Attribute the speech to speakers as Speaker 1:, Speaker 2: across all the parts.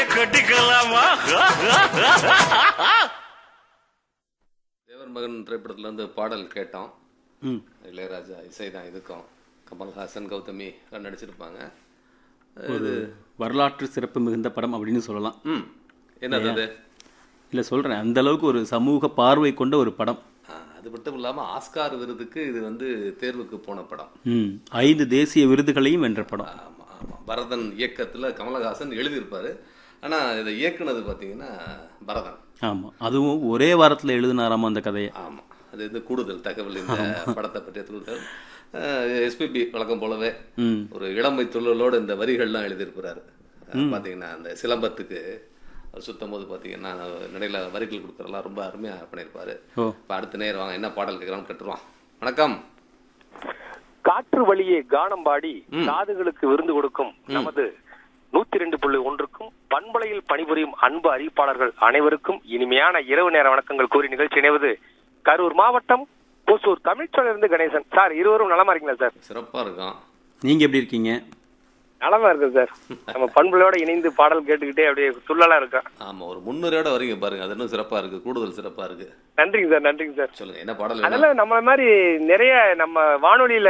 Speaker 1: கட்டிக்கலாமா
Speaker 2: தேவர் மகன் திரைப்படத்துல இருந்து பாடல் கேட்டோம்
Speaker 3: ம்
Speaker 2: இளையராஜா இசை தான் இதுக்கும் கமல்ஹாசன் கௌதமி எல்லாம் நடிச்சிருப்பாங்க
Speaker 3: ஒரு வரலாற்று சிறப்பு மிகுந்த படம் அப்படின்னு சொல்லலாம்
Speaker 2: ம் என்னது அது
Speaker 3: இல்லை சொல்கிறேன் அந்த அளவுக்கு ஒரு சமூக பார்வை கொண்ட ஒரு படம்
Speaker 2: ஆ, அது மட்டும் இல்லாம ஆஸ்கார் விருதுக்கு இது வந்து தேர்வுக்கு போன படம்
Speaker 3: ம் ஐந்து தேசிய விருதுகளையும் வென்ற படம்
Speaker 2: ஆமா ஆமா பரதன் இயக்கத்துல கமலஹாசன் எழுதியிருப்பாரு ஆனா இதை இயக்குனது பாத்தீங்கன்னா பரதன்
Speaker 3: ஆமாம் அதுவும் ஒரே வாரத்தில் எழுதினாராமா அந்த கதையை
Speaker 2: ஆமா அது இது கூடுதல் தகவல் இந்த படத்தை பற்றிய கூடுதல் எஸ்பிபி வழக்கம் போலவே
Speaker 3: ம்
Speaker 2: ஒரு இளமை துள்ளலோடு இந்த வரிகள்லாம் எழுதியிருக்கிறாரு பாத்தீங்கன்னா அந்த சிலம்பத்துக்கு அவர் சுத்தும் போது பார்த்தீங்கன்னா நடையில வரிகள் கொடுக்குறதெல்லாம் ரொம்ப அருமையா பண்ணியிருப்பாரு
Speaker 3: ஓ
Speaker 2: இப்போ அடுத்த நேரம் வாங்க என்ன பாடல் கேட்குறான்னு கட்டுருவான் வணக்கம்
Speaker 4: காற்று வழியே கானம் பாடி காதுகளுக்கு விருந்து கொடுக்கும் நமது நூத்தி ரெண்டு புள்ளி ஒன்றுக்கும் பண்பலையில் பணிபுரியும் அன்பு அறிவிப்பாளர்கள் அனைவருக்கும் இனிமையான இரவு நேர வணக்கங்கள் கூறி நிகழ்ச்சி இணைவது கரூர் மாவட்டம் ஓசூர் தமிழ்ச்சோழிலிருந்து கணேசன் சார் இருவரும் நலமா இருக்கீங்களா சார்
Speaker 2: சிறப்பா இருக்கும்
Speaker 3: நீங்கள் எப்படி இருக்கீங்க
Speaker 4: நலமா இருக்கு சார் நம்ம பண்புலையோட இணைந்து பாடல் கேட்டுக்கிட்டே அப்படியே துள்ளலா இருக்கோம்
Speaker 2: ஆமா ஒரு முன்னுரையோட வரீங்க பாருங்க அது இன்னும் சிறப்பா இருக்கு கூடுதல் சிறப்பா இருக்கு
Speaker 4: நன்றிங்க சார் நன்றிங்க சார்
Speaker 2: சொல்லுங்க என்ன பாடல் வேணும்?
Speaker 4: அதெல்லாம் நம்ம மாதிரி நிறைய நம்ம வானொலியில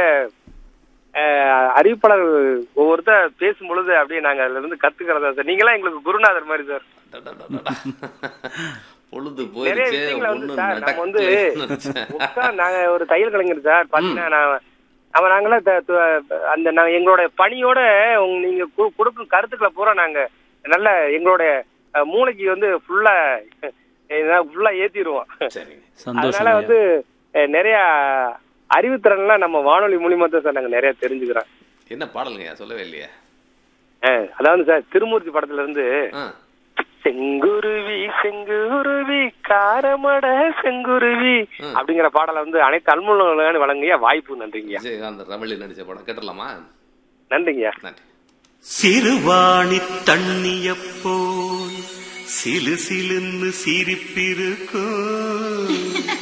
Speaker 4: அஹ், அறிவிப்பாளர்கள் ஒவ்வொருத்தர் பேசும் பொழுது அப்படியே நாங்க அதுல இருந்து கத்துக்கிறதா சார் நீங்களாம் எங்களுக்கு குருநாதர் மாதிரி சார்
Speaker 2: டடடடடா. பொழுது
Speaker 4: நிறைய
Speaker 2: போயிருச்சே
Speaker 4: விஷயங்களை வந்து
Speaker 2: ஒண்ணும்
Speaker 4: சார் நம்ம வந்து
Speaker 2: நடக்கலைன்னு நினைச்சேன்.
Speaker 4: உட்கார் நாங்க ஒரு தையல் கலைஞர் சார் பாத்தீங்கன்னா நான் அவன் நாங்களாம் த- த- அந்த நான் எங்களோட பணியோட உங்க நீங்க கு- கொடுக்கும் கருத்துக்களை பூரா நாங்க நல்ல எங்களோட அஹ், மூளைக்கு வந்து ஃபுல்லா ஃபுல்லா ஏத்திடுவோம்
Speaker 2: சரிங்க
Speaker 3: சந்தோஷம்
Speaker 4: அதனால வந்து அஹ், நிறைய அறிவுத்திறன்லாம் நம்ம வானொலி மூலியமா தான் சார் நாங்க நிறைய தெரிஞ்சுக்கிறோம்
Speaker 2: என்ன பாடலுங்க சொல்லவே இல்லையே
Speaker 4: அஹ், அதாவது சார் திருமூர்த்தி படத்துல இருந்து
Speaker 2: ஆ
Speaker 4: செங்குருவி செங்குருவி காரமட செங்குருவி அப்படிங்கிற பாடலை வந்து அனைத்து அல்முகங்களும் வழங்கிய வாய்ப்பு நன்றிங்கய்யா
Speaker 2: விஜயகாந்த் ரமளி நடிச்ச படம் கேட்டலாமா
Speaker 4: நன்றிங்கய்யா
Speaker 2: நன்றி
Speaker 1: சிறுவாணி தண்ணிய போல் சிலு சிலுன்னு சிரிப்பிருக்கும்